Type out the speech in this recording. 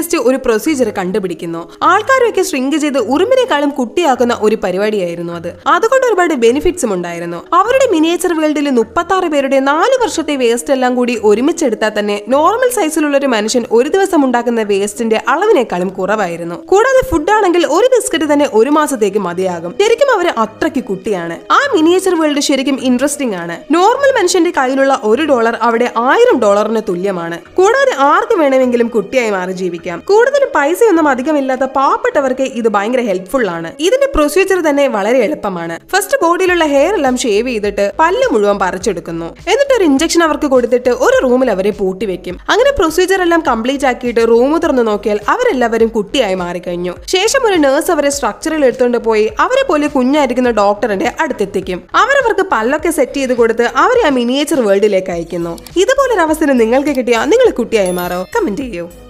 scientist ഒരു procedure കണ്ടുപിടിക്കുന്നു ആൾക്കാരൊക്കെ ശ്രിങ്ക് ചെയ്ത് ഉറുമ്പിനേക്കാളും കുട്ടിയാക്കുന്ന ഒരു പരിപാടിയായിരുന്നു അത് അതുകൊണ്ട് ഒരുപാട് ബെനിഫിറ്റ്സും ഉണ്ടായിരുന്നു അവരുടെ മിനിയേച്ചർ വേൾഡിൽ മുപ്പത്തി ആറ് പേരുടെ നാല് വർഷത്തെ വേസ്റ്റ് എല്ലാം കൂടി ഒരുമിച്ചെടുത്താൽ തന്നെ നോർമൽ സൈസിലുള്ള ഒരു മനുഷ്യൻ ഒരു ദിവസം ഉണ്ടാക്കുന്ന വേസ്റ്റിന്റെ അളവിനേക്കാളും കുറവായിരുന്നു കൂടാതെ ഫുഡ് ആണെങ്കിൽ ഒരു ബിസ്ക്കറ്റ് തന്നെ ഒരു മാസത്തേക്ക് മതിയാകും ശരിക്കും അവര് അത്രയ്ക്ക് കുട്ടിയാണ് ആ മിനിയേച്ചർ വേൾഡ് ശരിക്കും ഇൻട്രസ്റ്റിംഗ് ആണ് നോർമൽ മനുഷ്യന്റെ കയ്യിലുള്ള ഒരു ഡോളർ അവിടെ ആയിരം ഡോളറിന് തുല്യമാണ് കൂടാതെ ആർക്ക് വേണമെങ്കിലും കുട്ടിയായി മാറി ജീവിക്കാം കൂടുതലും പൈസയൊന്നും അധികമില്ലാത്ത പാവപ്പെട്ടവർക്ക് ഇത് ഭയങ്കര ഹെൽപ്ഫുൾ ആണ് ഇതിന്റെ പ്രൊസീജിയർ തന്നെ വളരെ എളുപ്പമാണ് ഫസ്റ്റ് ബോഡിയിലുള്ള ഹെയർ എല്ലാം ഷേവ് ചെയ്തിട്ട് പല്ല് മുഴുവൻ പറിച്ചെടുക്കുന്നു എന്നിട്ട് ഒരു ഇഞ്ചക്ഷൻ അവർക്ക് കൊടുത്തിട്ട് ഒരു റൂമിൽ അവരെ പൂട്ടി വെക്കും അങ്ങനെ പ്രൊസീജിയർ എല്ലാം കംപ്ലീറ്റ് ആക്കിയിട്ട് റൂം തുറന്ന് നോക്കിയാൽ അവരെല്ലാവരും കുട്ടിയായി മാറിക്കഴിഞ്ഞു ശേഷം ഒരു നേഴ്സ് അവരെ സ്ട്രക്ചറിൽ എടുത്തുകൊണ്ട് പോയി അവരെ പോലെ കുഞ്ഞായിരിക്കുന്ന ഡോക്ടറിന്റെ അടുത്തെത്തിക്കും അവരവർക്ക് പല്ലൊക്കെ സെറ്റ് ചെയ്ത് കൊടുത്ത് അവരെ ആ മിനിയേച്ചർ വേൾഡിലേക്ക് അയക്കുന്നു ഇതുപോലൊരു അവസരം നിങ്ങൾക്ക് കിട്ടിയാൽ നിങ്ങൾ കുട്ടിയായി മാറോ കമന്റ് ചെയ്യൂ